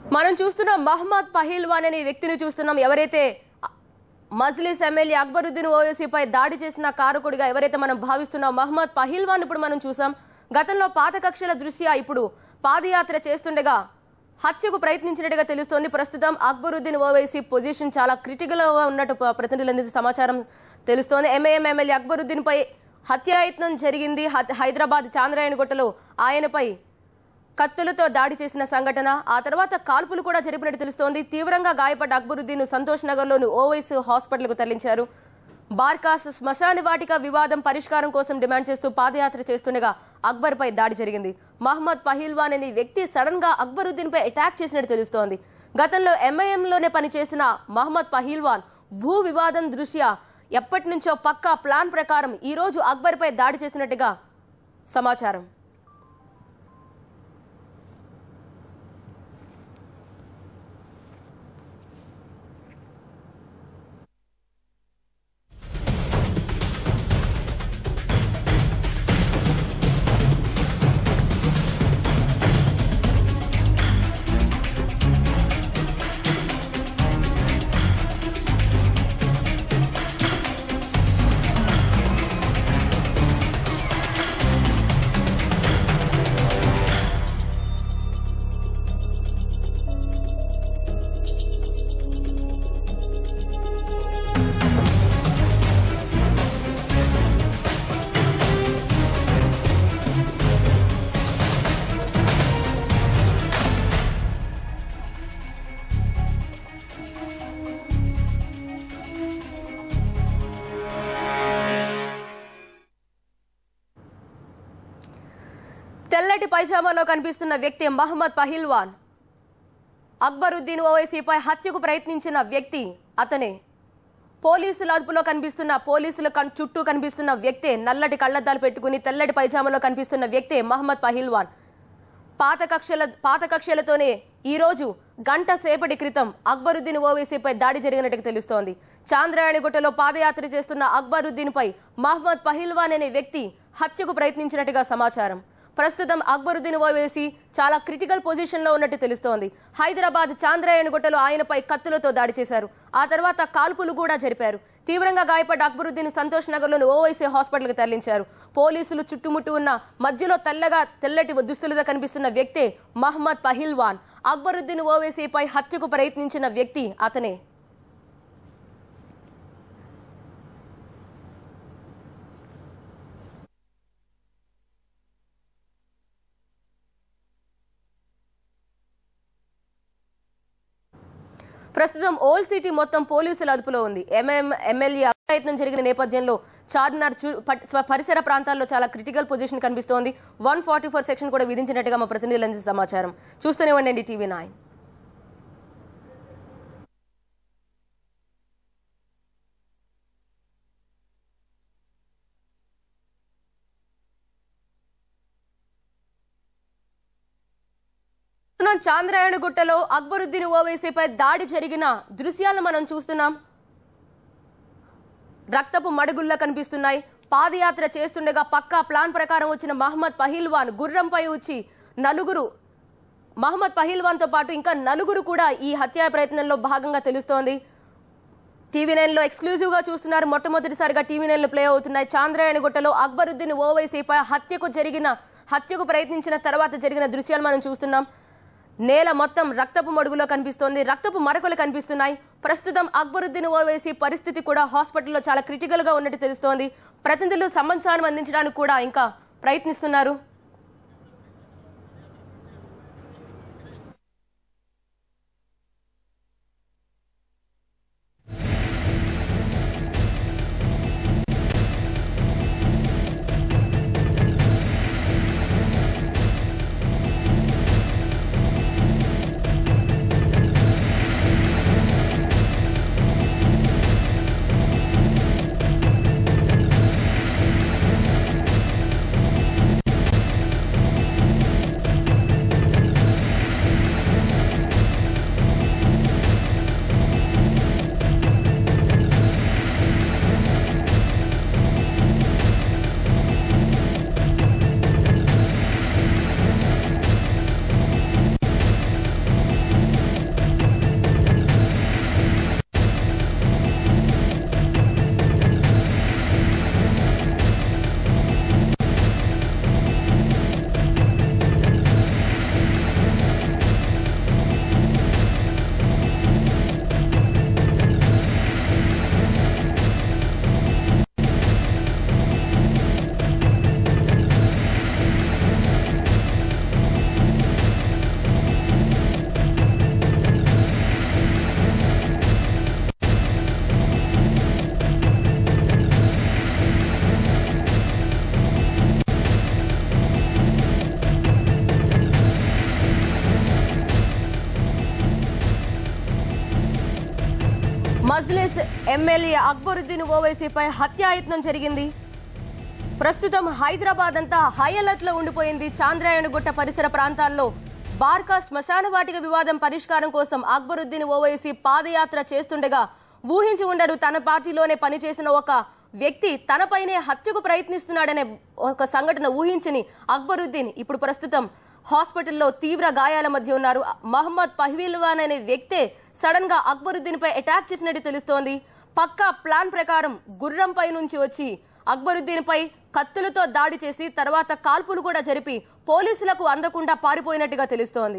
మనం చూస్తున్నాం మహమ్మద్ పహిల్వాన్ అనే వ్యక్తిని చూస్తున్నాం ఎవరైతే మజ్లిస్ ఎమ్మెల్యే అక్బరుద్దీన్ ఓవైసీపై దాడి చేసిన కారకుడిగా ఎవరైతే మనం భావిస్తున్నాం మహమ్మద్ పహిల్వాన్ ఇప్పుడు మనం చూసాం గతంలో పాత కక్షల దృష్ట్యా ఇప్పుడు పాదయాత్ర చేస్తుండగా హత్యకు ప్రయత్నించినట్టుగా తెలుస్తోంది ప్రస్తుతం అక్బరుద్దీన్ ఓవైసీ పొజిషన్ చాలా క్రిటికల్ గా ఉన్నట్టు ప- ప్రతినిధుల నుంచి సమాచారం తెలుస్తోంది ఎంఐఎం ఎమ్మెల్యే అక్బరుద్దీన్ పై హత్యాయత్నం జరిగింది హ- హైదరాబాద్ చాంద్రాయణగుట్టలో ఆయనపై కత్తులతో దాడి చేసిన సంఘటన ఆ తర్వాత కాల్పులు కూడా జరిపినట్టు తెలుస్తోంది తీవ్రంగా గాయపడ్డ అక్బరుద్దీన్ సంతోష్ నగర్లోని ఓవైసీ హాస్పిటల్కు తరలించారు బార్కాస్ శ్మశాన వాటిక వివాదం పరిష్కారం కోసం డిమాండ్ చేస్తూ పాదయాత్ర చేస్తుండగా అక్బర్ పై దాడి జరిగింది మహమ్మద్ పహిల్వాన్ అనే వ్యక్తి సడన్ గా అక్బరుద్దీన్ పై అటాక్ చేసినట్టు తెలుస్తోంది గతంలో ఎంఐఎంలోనే పనిచేసిన మహమ్మద్ పహిల్వాన్ భూ వివాదం దృష్ట్యా ఎప్పటి నుంచో పక్కా ప్లాన్ ప్రకారం ఈ రోజు అక్బర్ పై దాడి చేసినట్టుగా సమాచారం తెల్లటి పైజామాలో కనిపిస్తున్న వ్యక్తి మహమ్మద్ పహిల్వాన్ అక్బరుద్దీన్ ఓవైసీపై హత్యకు ప్రయత్నించిన వ్యక్తి అతనే పోలీసుల అదుపులో కనిపిస్తున్న పోలీసుల కన్- చుట్టూ కనిపిస్తున్న వ్యక్తే నల్లటి కళ్లద్దాలు పెట్టుకుని తెల్లటి పైజామాలో కనిపిస్తున్న వ్యక్తే మహమ్మద్ పహిల్వాన్ పాత కక్షల పాత కక్షలతోనే ఈ రోజు గంట సేపటి క్రితం అక్బరుద్దీన్ ఓవైసీపై దాడి జరిగినట్టుగా తెలుస్తోంది చాంద్రాయణగుట్టలో పాదయాత్ర చేస్తున్న అక్బరుద్దీన్పై మహమ్మద్ పహిల్వాన్ అనే వ్యక్తి హత్యకు ప్రయత్నించినట్టుగా సమాచారం ప్రస్తుతం అక్బరుద్దీన్ ఓవైసీ చాలా క్రిటికల్ పొజిషన్ లో ఉన్నట్టు తెలుస్తోంది హైదరాబాద్ చాంద్రాయణగుట్టలో ఆయనపై కత్తులతో దాడి చేశారు ఆ తర్వాత కాల్పులు కూడా జరిపారు తీవ్రంగా గాయపడ్డ అక్బరుద్దీన్ సంతోష్ నగర్లోని ఓవైసీ హాస్పిటల్కి తరలించారు పోలీసులు చుట్టుముట్టు ఉన్న మధ్యలో తెల్లగా తెల్లటి దుస్తులతో కనిపిస్తున్న వ్యక్తే మహమ్మద్ పహిల్వాన్ అక్బరుద్దీన్ ఓవైసీపై హత్యకు ప్రయత్నించిన వ్యక్తి అతనే ప్రస్తుతం ఓల్డ్ సిటీ మొత్తం పోలీసుల అదుపులో ఉంది ఎంఎం ఎమ్మెల్యే ప్రయత్నం జరిగిన నేపథ్యంలో చార్మినార్ చు- పట్- స్వ- పరిసర ప్రాంతాల్లో చాలా క్రిటికల్ పొజిషన్ కనిపిస్తోంది వన్ ఫార్టీ ఫోర్ సెక్షన్ కూడా విధించినట్టుగా మా ప్రతినిధుల నుంచి సమాచారం చూస్తూనే ఉండండి టీవీ నైన్ చూస్తున్నాం చాంద్రాయణగుట్టలో అక్బరుద్దీన్ ఓవైసీపై దాడి జరిగిన దృశ్యాలను మనం చూస్తున్నాం రక్తపు మడుగుల్లా కనిపిస్తున్నాయి పాదయాత్ర చేస్తుండగా పక్కా ప్లాన్ ప్రకారం వచ్చిన మహమ్మద్ పహిల్వాన్ గుర్రంపై వచ్చి నలుగురు మహమ్మద్ పహిల్వాన్ తో పాటు ఇంకా నలుగురు కూడా ఈ హత్యా ప్రయత్నంలో భాగంగా తెలుస్తోంది టీవీ నైన్ లో ఎక్స్క్లూజివ్ గా చూస్తున్నారు మొట్టమొదటిసారిగా టీవీ నైన్ లో ప్లే అవుతున్నాయి చాంద్రాయణగుట్టలో అక్బరుద్దీన్ ఓవైసీపై హత్యకు జరిగిన హత్యకు ప్రయత్నించిన తర్వాత జరిగిన దృశ్యాలు మనం చూస్తున్నాం నేల మొత్తం రక్తపు మడుగులో కనిపిస్తోంది రక్తపు మరకలు కనిపిస్తున్నాయి ప్రస్తుతం అక్బరుద్దీన్ ఓవైసీ పరిస్థితి కూడా హాస్పిటల్లో చాలా క్రిటికల్ గా ఉన్నట్టు తెలుస్తోంది ప్రతినిధులు సమాచారం అందించడానికి కూడా ఇంకా ప్రయత్నిస్తున్నారు మజ్లిస్ ఎమ్మెల్యే అక్బరుద్దీన్ ఓవైసీపై హత్యాయత్నం జరిగింది ప్రస్తుతం హైదరాబాద్ అంతా హై అలర్ట్ లో ఉండిపోయింది చాంద్రాయణగుట్ట పరిసర ప్రాంతాల్లో బార్కా శ్మశాన వాటిక వివాదం పరిష్కారం కోసం అక్బరుద్దీన్ ఓవైసీ పాదయాత్ర చేస్తుండగా ఊహించి ఉండడు తన పార్టీలోనే పనిచేసిన ఒక వ్యక్తి తనపైనే హత్యకు ప్రయత్నిస్తున్నాడనే ఒక సంఘటన ఊహించని అక్బరుద్దీన్ ఇప్పుడు ప్రస్తుతం హాస్పిటల్లో తీవ్ర గాయాల మధ్య ఉన్నారు మహమ్మద్ పహ్వీల్వాన్ అనే వ్యక్తే సడన్ గా అక్బరుద్దీన్ పై అటాక్ చేసినట్టు తెలుస్తోంది పక్కా ప్లాన్ ప్రకారం గుర్రంపై నుంచి వచ్చి అక్బరుద్దీన్ పై కత్తులతో దాడి చేసి తర్వాత కాల్పులు కూడా జరిపి పోలీసులకు అందకుండా పారిపోయినట్టుగా తెలుస్తోంది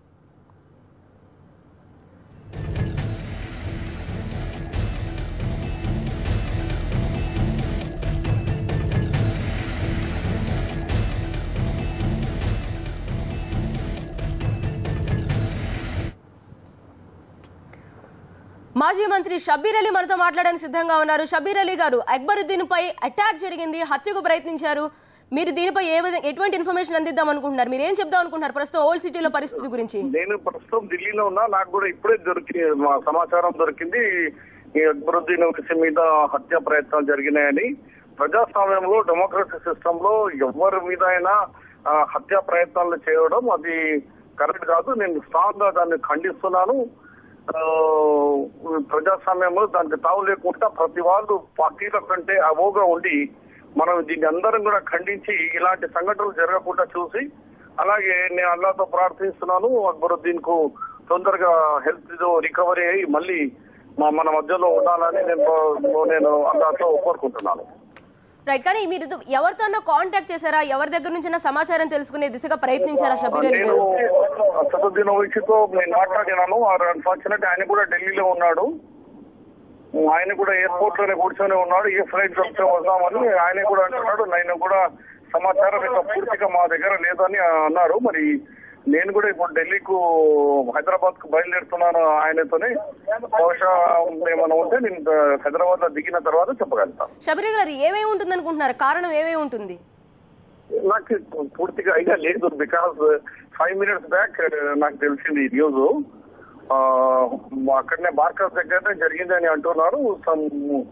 మాజీ మంత్రి షబీర్ అలీ మనతో మాట్లాడడానికి సిద్ధంగా ఉన్నారు షబీర్ అలీ గారు అక్బరుద్దీన్ పై అటాక్ జరిగింది హత్యకు ప్రయత్నించారు మీరు దీనిపై ఏ విధంగా ఎటువంటి ఇన్ఫర్మేషన్ అందిద్దాం అనుకుంటున్నారు మీరు ఏం చెప్దాం అనుకుంటున్నారు ప్రస్తుతం ఓల్డ్ సిటీలో పరిస్థితి గురించి నేను ప్రస్తుతం ఢిల్లీలో ఉన్నా నాకు కూడా ఇప్పుడే దొరికి మా సమాచారం దొరికింది ఈ అక్బరుద్దీన్ విషయం మీద హత్య ప్రయత్నాలు జరిగినాయని ప్రజాస్వామ్యంలో డెమోక్రసీ సిస్టమ్ లో ఎవరి మీద అయినా ఆ, హత్య ప్రయత్నాలు చేయడం అది కరెక్ట్ కాదు నేను స్ట్రాంగ్ గా దాన్ని ఖండిస్తున్నాను ఆ, ప్రజాస్వామ్యంలో దానికి తావు లేకుండా ప్రతి వాళ్ళు పార్టీల కంటే అవోగా ఉండి మనం దీన్ని అందరం కూడా ఖండించి ఇలాంటి సంఘటనలు జరగకుండా చూసి అలాగే నేను అల్లాతో ప్రార్థిస్తున్నాను అక్బరుద్దీన్ కు తొందరగా హెల్త్ రికవరీ అయ్యి మళ్ళీ మా- మన మధ్యలో ఉండాలని నేను నేను అల్లాతో కోరుకుంటున్నాను రైట్ కానీ మీరు ఇది ఎవరితో కాంటాక్ట్ చేశారా ఎవరి దగ్గర నుంచి సమాచారం తెలుసుకునే దిశగా ప్రయత్నించారా షబీర్ అలీ నేను గారు అసదుద్దీన్ ఓవైసీతో నేను మాట్లాడినాను అన్ఫార్చునేట్ ఆయన కూడా ఢిల్లీలో ఉన్నాడు ఆయన కూడా ఎయిర్పోర్ట్ లోనే కూర్చొని ఉన్నాడు ఏ ఫ్లైట్ దొరికితే వద్దామని ఆయన కూడా అంటున్నాడు నేను కూడా సమాచారం ఇంకా పూర్తిగా మా దగ్గర లేదని అన్నారు మరి నేను కూడా ఇప్పుడు ఢిల్లీకు హైదరాబాద్ కు బయలుదేరుతున్నాను ఆయనతోనే బహుశా ఏమైనా ఉంటే నేను హైదరాబాద్ లో దిగిన తర్వాత చెప్పగలుగుతాను షబీర్ అలీ గారు ఏమేమి ఉంటుంది అనుకుంటున్నారు కారణం ఏమేమి ఉంటుంది నాకు పూర్తిగా ఐడియా లేదు బికాస్ ఫైవ్ మినిట్స్ బ్యాక్ నాకు తెలిసింది ఈ న్యూస్ ఆ, అక్కడనే బార్కర్స్ దగ్గరనే జరిగిందని అంటున్నారు సమ్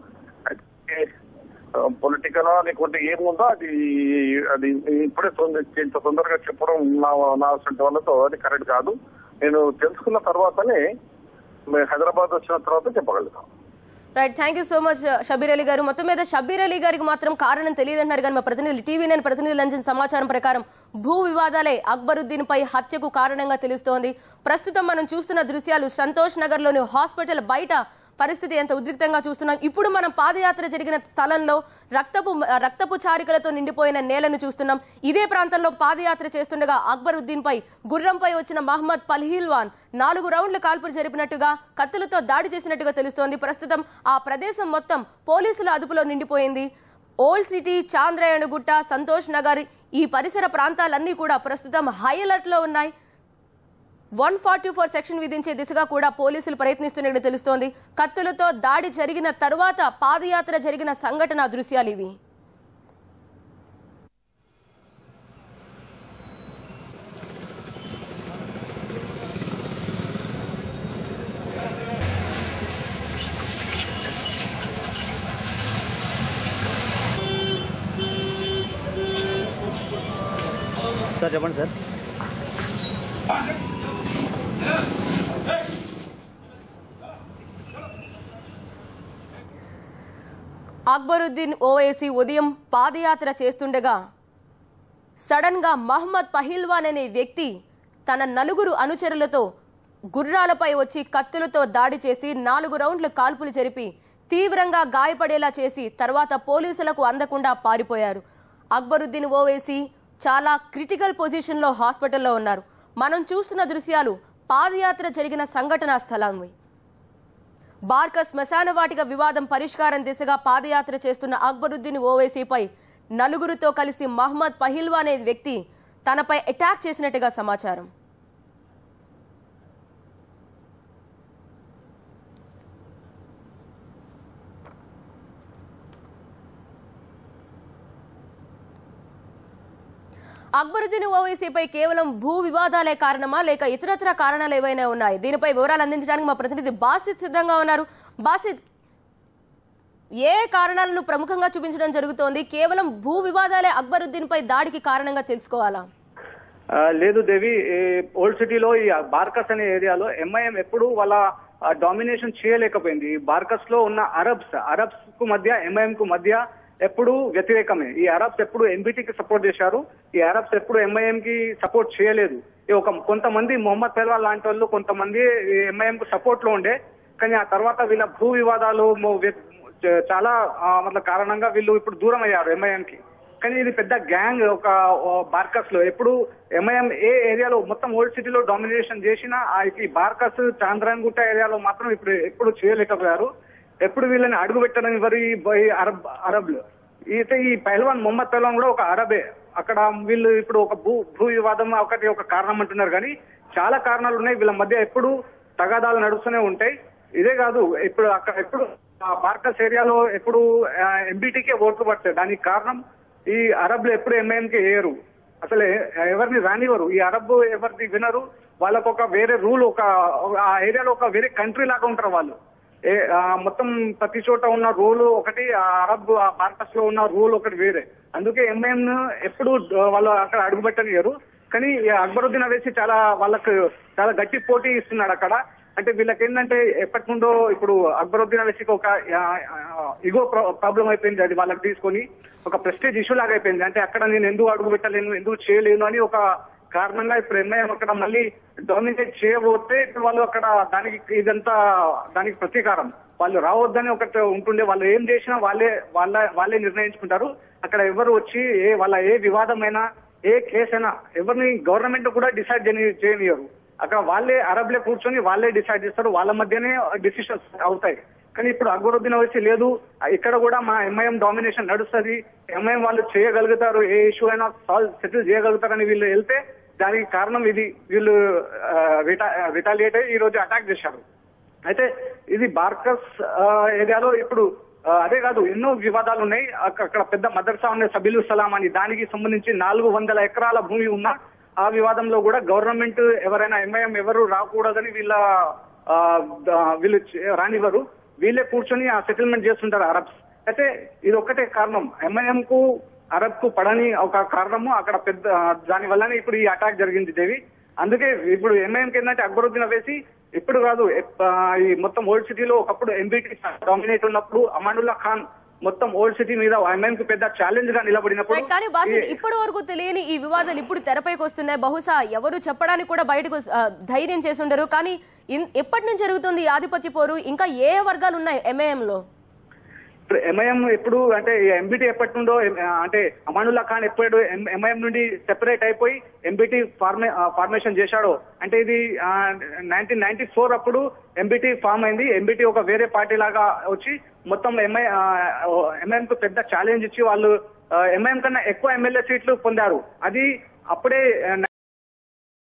పొలిటికల్ లేకుంటే ఏముందో అది అది ఇప్పుడే తొంద- ఇంత తొందరగా చెప్పడం నా నా అసలు వాళ్ళతో అది కరెక్ట్ కాదు నేను తెలుసుకున్న తర్వాతనే మేము హైదరాబాద్ వచ్చిన తర్వాత చెప్పగలుగుతాం right thank you so much Shabbir Ali garu మొత్తం మీద షబీర్ అలీ గారికి మాత్రం కారణం తెలియదంటున్నారు కానీ మా ప్రతినిధులు టీవీ నేను ప్రతినిధులు అందిన సమాచారం ప్రకారం భూ వివాదాలే అక్బరుద్దీన్ పై హత్యకు కారణంగా తెలుస్తోంది ప్రస్తుతం మనం చూస్తున్న దృశ్యాలు సంతోష్ నగర్ లోని హాస్పిటల్ బయట పరిస్థితి ఎంత ఉద్రిక్తంగా చూస్తున్నాం ఇప్పుడు మనం పాదయాత్ర జరిగిన స్థలంలో రక్తపు రక్తపు చారికలతో నిండిపోయిన నేలను చూస్తున్నాం ఇదే ప్రాంతంలో పాదయాత్ర చేస్తుండగా అక్బరుద్దీన్ పై గుర్రంపై వచ్చిన మహమ్మద్ పల్హీల్వాన్ నాలుగు రౌండ్ల కాల్పులు జరిపినట్టుగా కత్తులతో దాడి చేసినట్టుగా తెలుస్తోంది ప్రస్తుతం ఆ ప్రదేశం మొత్తం పోలీసుల అదుపులో నిండిపోయింది ఓల్డ్ సిటీ చాంద్రాయణగుట్ట సంతోష్ నగర్ ఈ పరిసర ప్రాంతాలన్నీ కూడా ప్రస్తుతం హై అలర్ట్ లో ఉన్నాయి వన్ ఫార్టీ ఫోర్ సెక్షన్ విధించే దిశగా కూడా పోలీసులు ప్రయత్నిస్తున్నట్టు తెలుస్తోంది కత్తులతో దాడి జరిగిన తరువాత పాదయాత్ర జరిగిన సంఘటన దృశ్యాలు ఇవి సార్ చెప్పండి సార్ అక్బరుద్దీన్ ఓవైసీ ఉదయం పాదయాత్ర చేస్తుండగా సడన్ గా మహమ్మద్ పహిల్వాన్ అనే వ్యక్తి తన నలుగురు అనుచరులతో గుర్రాలపై వచ్చి కత్తులతో దాడి చేసి నాలుగు రౌండ్లు కాల్పులు జరిపి తీవ్రంగా గాయపడేలా చేసి తర్వాత పోలీసులకు అందకుండా పారిపోయారు అక్బరుద్దీన్ ఓవైసీ చాలా క్రిటికల్ పొజిషన్లో హాస్పిటల్లో ఉన్నారు మనం చూస్తున్న దృశ్యాలు పాదయాత్ర జరిగిన సంఘటనా స్థలంవి బార్క శ్మశాన వాటిక వివాదం పరిష్కారం దిశగా పాదయాత్ర చేస్తున్న అక్బరుద్దీన్ ఓవైసీపై నలుగురితో కలిసి మహమ్మద్ పహిల్వా అనే వ్యక్తి తనపై అటాక్ చేసినట్టుగా సమాచారం అక్బరుద్దీన్ ఓవైసీపై కేవలం భూ వివాదాలే కారణమా లేక ఇతరత్ర కారణాలు ఏవైనా ఉన్నాయి దీనిపై వివరాలు అందించడానికి మా ప్రతినిధి బాసిత్ సిద్ధంగా ఉన్నారు బాసిత్ ఏ కారణాలను ప్రముఖంగా చూపించడం జరుగుతోంది కేవలం భూ వివాదాలే అక్బరుద్దీన్ పై దాడికి కారణంగా తెలుసుకోవాలా ఆ, లేదు దేవి ఈ ఓల్డ్ సిటీలో ఈ బార్కస్ అనే ఏరియాలో ఎంఐఎం ఎప్పుడు వాళ్ళ డామినేషన్ చేయలేకపోయింది ఈ బార్కస్ లో ఉన్న అరబ్స్ అరబ్స్ కు మధ్య ఎంఐఎం కు మధ్య ఎప్పుడు వ్యతిరేకమే ఈ అరబ్స్ ఎప్పుడు ఎంబీటీకి సపోర్ట్ చేశారు ఈ అరబ్స్ ఎప్పుడు ఎంఐఎం కి సపోర్ట్ చేయలేదు ఈ ఒక కొంతమంది మొహమ్మద్ పెల్వాల్ లాంటి వాళ్ళు కొంతమంది ఎంఐఎం కు సపోర్ట్ లో ఉండే కానీ ఆ తర్వాత వీళ్ళ భూ వివాదాలు మొ- వ్య- చ- చాలా ఆ, మతలబ్ కారణంగా వీళ్ళు ఇప్పుడు దూరం అయ్యారు ఎంఐఎం కి కానీ ఇది పెద్ద గ్యాంగ్ ఒక బార్కస్ లో ఎప్పుడు ఎంఐఎం ఏ ఏరియాలో మొత్తం ఓల్డ్ సిటీలో డామినేషన్ చేసినా ఆ ఈ బార్కస్ చాంద్రాయన్ గుట్ట ఏరియాలో మాత్రం ఇప్పుడు ఎప్పుడు చేయలేకపోయారు ఎప్పుడు వీళ్ళని అడుగు పెట్టడం ఎవరు ఈ బ- ఈ అరబ్ అరబ్లు అయితే ఈ పహల్వాన్ మొహమ్మద్ పహల్వాన్ కూడా ఒక అరబే అక్కడ వీళ్ళు ఇప్పుడు ఒక భూ భూ వివాదం ఒకటి ఒక కారణం అంటున్నారు కానీ చాలా కారణాలు ఉన్నాయి వీళ్ళ మధ్య ఎప్పుడు తగాదాలు నడుస్తూనే ఉంటాయి ఇదే కాదు ఇప్పుడు అక్కడ ఎప్పుడు ఆ బార్కస్ ఏరియాలో ఎప్పుడు ఎంబీటీకే ఓట్లు పడతాయి దానికి కారణం ఈ అరబ్లు ఎప్పుడు ఎంఐఎం కి వేయరు అసలు ఎవరిని రానివ్వరు ఈ అరబ్ ఎవరిని వినరు వాళ్ళకు ఒక వేరే రూల్ ఒక ఆ ఏరియాలో ఒక వేరే కంట్రీ లాగా ఉంటారు వాళ్ళు ఏ ఆ మొత్తం ప్రతి చోట ఉన్న రూల్ ఒకటి ఆ అరబ్ ఆ బార్కస్ లో ఉన్న రూల్ ఒకటి వేరే అందుకే ఎంఐఎం ఎప్పుడు వాళ్ళు అక్కడ అడుగుపెట్టనియరు కానీ ఈ అక్బరుద్దీన్ అవేసి చాలా వాళ్ళకు చాలా గట్టి పోటీ ఇస్తున్నాడు అక్కడ అంటే వీళ్ళకి ఏంటంటే ఎప్పటి నుండో ఇప్పుడు అక్బరుద్దీన్ అవేసికి ఒక ఇగో ప్రాబ్లం అయిపోయింది అది వాళ్ళకి తీసుకొని ఒక ప్రెస్టేజ్ ఇష్యూ లాగా అయిపోయింది అంటే అక్కడ నేను ఎందుకు అడుగు పెట్టలేను ఎందుకు చేయలేను అని ఒక కారణంగా ఇప్పుడు ఎంఐఎం అక్కడ మళ్ళీ డామినేట్ చేయబోతే ఇప్పుడు వాళ్ళు అక్కడ దానికి ఇదంతా దానికి ప్రతీకారం వాళ్ళు రావద్దని ఒకటి ఉంటుండే వాళ్ళు ఏం చేసినా వాళ్ళే వాళ్ళ వాళ్ళే నిర్ణయించుకుంటారు అక్కడ ఎవరు వచ్చి ఏ వాళ్ళ ఏ వివాదమైనా ఏ కేసు అయినా ఎవరిని గవర్నమెంట్ కూడా డిసైడ్ చేయనియరు అక్కడ వాళ్ళే అరబ్లే కూర్చొని వాళ్ళే డిసైడ్ చేస్తారు వాళ్ళ మధ్యనే డిసిషన్స్ అవుతాయి కానీ ఇప్పుడు అక్బరుద్దీన్ వచ్చి లేదు ఇక్కడ కూడా మా ఎంఐఎం డామినేషన్ నడుస్తుంది ఎంఐఎం వాళ్ళు చేయగలుగుతారు ఏ ఇష్యూ అయినా సాల్వ్ సెటిల్ చేయగలుగుతారని వీళ్ళు వెళ్తే దానికి కారణం ఇది వీళ్ళు రిటాలియేట్ అయ్యి ఈ రోజు అటాక్ చేశారు అయితే ఇది బార్కస్ ఆ, ఏరియాలో ఇప్పుడు ఆ, అదే కాదు ఎన్నో వివాదాలు ఉన్నాయి అక్క- అక్కడ పెద్ద మదర్సా ఉన్న సబిలు సలాం అని దానికి సంబంధించి నాలుగు వందల ఎకరాల భూమి ఉన్న ఆ వివాదంలో కూడా గవర్నమెంట్ ఎవరైనా ఎంఐఎం ఎవరు రాకూడదని వీళ్ళ ఆ, ద- వీళ్ళు చే- రానివ్వరు వీళ్ళే కూర్చొని ఆ సెటిల్మెంట్ చేస్తుంటారు అరబ్స్ అయితే ఇది ఒక్కటే కారణం ఎంఐఎం కు అరబ్ కు పడని ఒక కారణము అక్కడ పెద్ద దాని వల్లనే ఇప్పుడు ఈ అటాక్ జరిగింది దేవి అందుకే ఇప్పుడు ఎంఐఎం ఏంటంటే అక్బరుద్దీన్ వేసి ఇప్పుడు కాదు ఎప్- ఆ, ఈ మొత్తం ఓల్డ్ సిటీలో ఒకప్పుడు ఎంబీటీ డామినేట్ ఉన్నప్పుడు అమానుల్లా ఖాన్ మొత్తం ఓల్డ్ సిటీ మీద ఎంఐఎం కు పెద్ద ఛాలెంజ్ గా నిలబడినప్పుడు రైట్, కానీ బాసిత్ ఈ- ఇప్పటి వరకు తెలియని ఈ వివాదాలు ఇప్పుడు తెరపైకి వస్తున్నాయి బహుశా ఎవరు చెప్పడానికి కూడా బయటకు ఆ, ధైర్యం చేసి ఉండరు కానీ ఇన్- ఎప్పటి నుంచి జరుగుతుంది ఈ ఆధిపత్య పోరు ఇంకా ఏ వర్గాలు ఉన్నాయి ఎంఏఎం లో ఇప్పుడు ఎంఐఎం ఎప్పుడు అంటే ఎంబీటీ ఎప్పటి నుండో ఎం- అంటే అమానుల్లా ఖాన్ ఎప్పుడు ఎంఐఎం నుండి సెపరేట్ అయిపోయి ఎంబీటీ ఫార్మే ఫార్మేషన్ చేశాడో అంటే ఇది నైన్టీన్ నైన్టీ ఫోర్ అప్పుడు ఎంబీటీ ఫామ్ అయింది ఎంబీటీ ఒక వేరే పార్టీ లాగా వచ్చి మొత్తం ఎంఐ ఎంఐఎం కు పెద్ద ఛాలెంజ్ ఇచ్చి వాళ్ళు ఎంఐఎం కన్నా ఎక్కువ ఎమ్మెల్యే సీట్లు పొందారు అది అప్పుడే